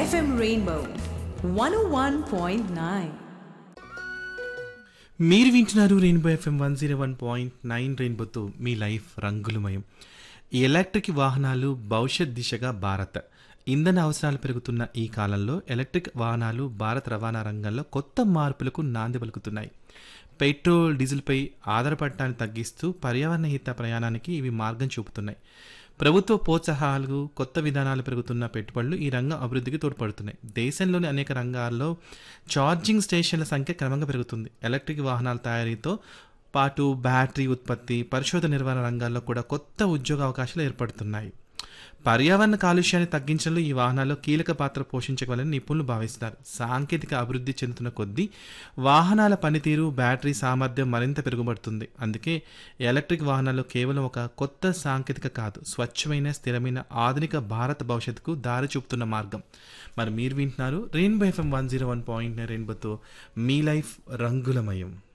FM Rainbow 101.9. మీరు వింటున్నారు rainbow F M one zero one point nine రెయిన్బోతో మీ లైఫ్ రంగులమయం ఈ ఎలక్ట్రిక్ వాహనాలు భవిష్యత్ దిశగా భారత్ ఇంధన అవసరాలు పెరుగుతున్న ఈ కాలంలో ఎలక్ట్రిక్ వాహనాలు భారత రవాణా రంగంలో కొత్త మార్పులకు నాంది పలుకుతున్నాయి పెట్రోల్ డీజిల్పై ఆధారపడటాన్ని తగ్గిస్తూ పర్యావరణ హిత ప్రయాణానికి ఇవి మార్గం చూపుతున్నాయి ప్రభుత్వ ప్రోత్సాహాలు కొత్త విధానాలు పెరుగుతున్న పెట్టుబడులు ఈ రంగం అభివృద్ధికి తోడ్పడుతున్నాయి దేశంలోని అనేక రంగాల్లో ఛార్జింగ్ స్టేషన్ల సంఖ్య క్రమంగా పెరుగుతుంది ఎలక్ట్రిక్ వాహనాల తయారీతో పాటు బ్యాటరీ ఉత్పత్తి పరిశోధన నిర్వహణ రంగాల్లో కూడా కొత్త ఉద్యోగ అవకాశాలు ఏర్పడుతున్నాయి పర్యావరణ కాలుష్యాన్ని తగ్గించడంలో ఈ వాహనాల్లో కీలక పాత్ర పోషించగలని నిపుణులు భావిస్తున్నారు సాంకేతిక అభివృద్ధి చెందుతున్న కొద్దీ వాహనాల పనితీరు బ్యాటరీ సామర్థ్యం మరింత పెరుగుబడుతుంది అందుకే ఎలక్ట్రిక్ వాహనాలు కేవలం ఒక కొత్త సాంకేతిక కాదు స్వచ్ఛమైన స్థిరమైన ఆధునిక భారత భవిష్యత్తుకు దారి చూపుతున్న మార్గం మరి మీరు వింటున్నారు rainbow F M one zero one point రెయిన్బోతో మీ లైఫ్ రంగులమయం